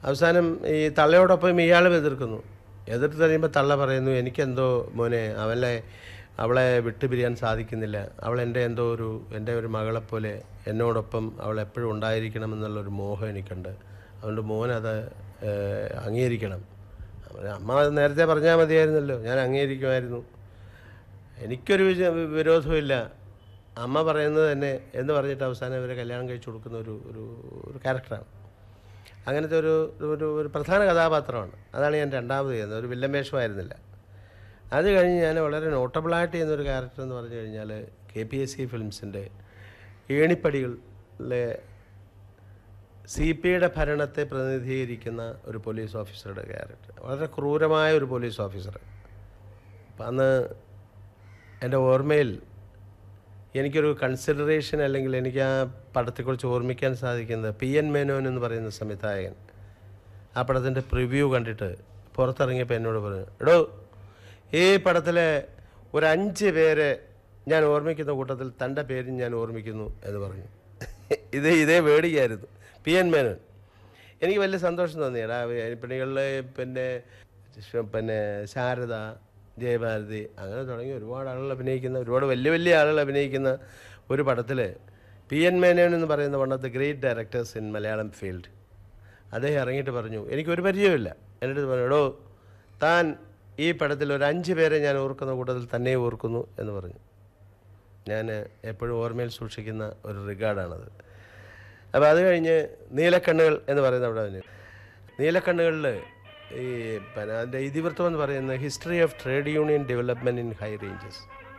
അവസാനം ഈ തള്ളയോടൊപ്പം ഇയാളും എതിർക്കുന്നു എതിർത്ത് കഴിയുമ്പോൾ തള്ള പറയുന്നു എനിക്കെന്തോ മോനെ അവളെ അവളെ വിട്ടുപിരിയാൻ സാധിക്കുന്നില്ല അവൾ എൻ്റെ എന്തോ ഒരു എൻ്റെ ഒരു മകളെപ്പോലെ എന്നോടൊപ്പം അവൾ എപ്പോഴും ഉണ്ടായിരിക്കണം എന്നുള്ളൊരു മോഹം എനിക്കുണ്ട് അതുകൊണ്ട് മോനത് ഏഹ്, അംഗീകരിക്കണം അവര് അമ്മ അത് നേരത്തെ പറഞ്ഞാൽ മതിയായിരുന്നല്ലോ ഞാൻ അംഗീകരിക്കുമായിരുന്നു എനിക്കൊരു വിജ- വിരോധമില്ല അമ്മ പറയുന്നത് തന്നെ എന്ന് പറഞ്ഞിട്ട് അവസാനം ഇവരെ കല്യാണം കഴിച്ചു കൊടുക്കുന്ന ഒരു ഒരു ഒരു ക്യാരക്ടറാണ് അങ്ങനത്തെ ഒരു ഒരു ഒരു പ്രധാന കഥാപാത്രമാണ് അതാണ് ഞാൻ രണ്ടാമത് ചെയ്യുന്നത് ഒരു വില്ലൻ വേഷമായിരുന്നില്ല അത് കഴിഞ്ഞ് ഞാൻ വളരെ നോട്ടബിളായിട്ട് ചെയ്യുന്നൊരു ക്യാരക്ടർ എന്ന് പറഞ്ഞു കഴിഞ്ഞാൽ കെ പി എസ് സി ഫിലിംസിൻ്റെ ഏണിപ്പടികളിലെ സി പി ഐയുടെ ഭരണത്തെ പ്രതിനിധീകരിക്കുന്ന ഒരു പോലീസ് ഓഫീസറുടെ ക്യാരക്ടർ വളരെ ക്രൂരമായ ഒരു പോലീസ് ഓഫീസർ അപ്പം അന്ന് എൻ്റെ ഓർമ്മയിൽ എനിക്കൊരു കൺസിഡറേഷൻ അല്ലെങ്കിൽ എനിക്ക് ആ പടത്തെക്കുറിച്ച് ഓർമ്മിക്കാൻ സാധിക്കുന്നത് പി എൻ മേനോൻ എന്ന് പറയുന്ന സംവിധായകൻ ആ പടത്തിൻ്റെ പ്രിവ്യൂ കണ്ടിട്ട് പുറത്തിറങ്ങിയപ്പോൾ എന്നോട് പറഞ്ഞു എടോ ഈ പടത്തിലെ ഒരു അഞ്ച് പേരെ ഞാൻ ഓർമ്മിക്കുന്ന കൂട്ടത്തിൽ തൻ്റെ പേരും ഞാൻ ഓർമ്മിക്കുന്നു എന്ന് പറഞ്ഞു ഇത് ഇതേ വേടിയായിരുന്നു പി എൻ മേനോൻ എനിക്ക് വലിയ സന്തോഷം തോന്നിയടാ പെണികളിൽ പിന്നെ ശ- പിന്നെ ശാരദ ജയഭാരതി അങ്ങനെ തുടങ്ങി ഒരുപാട് ആളുകൾ അഭിനയിക്കുന്ന ഒരുപാട് വലിയ വലിയ ആളുകൾ അഭിനയിക്കുന്ന ഒരു പടത്തിൽ പി എൻ മേനോൻ എന്ന് പറയുന്ന one of the great directors in Malayalam field അദ്ദേഹം ഇറങ്ങിയിട്ട് പറഞ്ഞു എനിക്കൊരു പരിചയമില്ല എൻ്റെ അടുത്ത് പറഞ്ഞു എടോ താൻ ഈ പടത്തിൽ ഒരു അഞ്ച് പേരെ ഞാൻ ഓർക്കുന്ന കൂട്ടത്തിൽ തന്നെ ഓർക്കുന്നു എന്ന് പറഞ്ഞു ഞാൻ എപ്പോഴും ഓർമ്മയിൽ സൂക്ഷിക്കുന്ന ഒരു റിഗാർഡാണത് അപ്പോൾ അത് കഴിഞ്ഞ് നീലക്കണ്ണുകൾ എന്ന് പറയുന്ന അവിടെ വന്നു നീലക്കണ്ണുകളിൽ ഈ പിന്നെ അതിൻ്റെ ഇതിവൃത്തം എന്ന് പറയുന്നത് history of trade union development in high ranges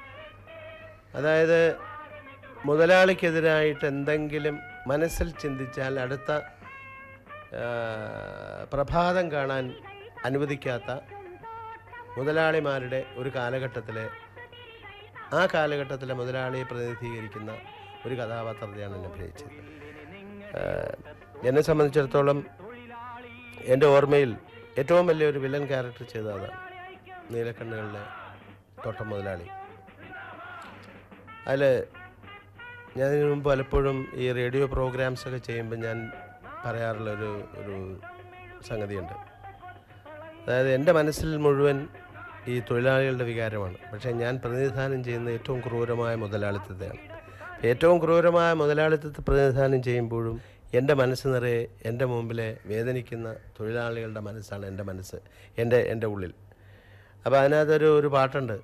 അതായത് മുതലാളിക്കെതിരായിട്ട് എന്തെങ്കിലും മനസ്സിൽ ചിന്തിച്ചാൽ അടുത്ത ആ, പ്രഭാതം കാണാൻ അനുവദിക്കാത്ത മുതലാളിമാരുടെ ഒരു കാലഘട്ടത്തിലെ ആ കാലഘട്ടത്തിലെ മുതലാളിയെ പ്രതിനിധീകരിക്കുന്ന ഒരു കഥാപാത്രത്തെയാണ് എന്നെ അഭിനയിച്ചത് ആ, എന്നെ സംബന്ധിച്ചിടത്തോളം എൻ്റെ ഓർമ്മയിൽ ഏറ്റവും വലിയൊരു വില്ലൻ ക്യാരക്ടർ ചെയ്ത അതാണ് നീലക്കണ്ണുകളിലെ തോട്ടം മുതലാളി അതിൽ ഞാൻ ഇതിനു മുമ്പ് പലപ്പോഴും ഈ റേഡിയോ പ്രോഗ്രാംസ് ഒക്കെ ചെയ്യുമ്പോൾ ഞാൻ പറയാറുള്ള ഒരു ഒരു സംഗതിയുണ്ട് അതായത് എൻ്റെ മനസ്സിൽ മുഴുവൻ ഈ തൊഴിലാളികളുടെ വികാരമാണ് പക്ഷേ ഞാൻ പ്രതിനിധാനം ചെയ്യുന്ന ഏറ്റവും ക്രൂരമായ മുതലാളിത്തത്തെയാണ് ഏറ്റവും ക്രൂരമായ മുതലാളിത്തത്തെ പ്രതിനിധാനം ചെയ്യുമ്പോഴും എൻ്റെ മനസ്സ് നിറയെ എൻ്റെ മുമ്പിലെ വേദനിക്കുന്ന തൊഴിലാളികളുടെ മനസ്സാണ് എൻ്റെ മനസ്സ് എൻ്റെ എൻ്റെ ഉള്ളിൽ അപ്പോൾ അതിനകത്തൊരു ഒരു പാട്ടുണ്ട്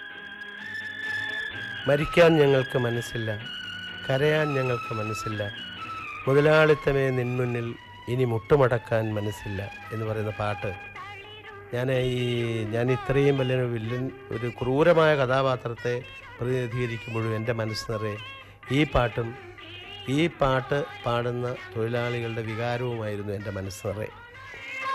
മരിക്കാൻ ഞങ്ങൾക്ക് മനസ്സില്ല കരയാൻ ഞങ്ങൾക്ക് മനസ്സില്ല മുതലാളിത്തമേ നിൻമുന്നിൽ ഇനി മുട്ടുമടക്കാൻ മനസ്സില്ല എന്ന് പറയുന്ന പാട്ട് ഞാൻ ഈ ഞാൻ ഇത്രയും വലിയൊരു വില്ലൻ ഒരു ക്രൂരമായ കഥാപാത്രത്തെ പ്രതിനിധീകരിക്കുമ്പോഴും എൻ്റെ മനസ്സ് നിറയെ ഈ പാട്ടും ഈ പാട്ട് പാടുന്ന തൊഴിലാളികളുടെ വികാരവുമായിരുന്നു എൻ്റെ മനസ്സ് നിറയെ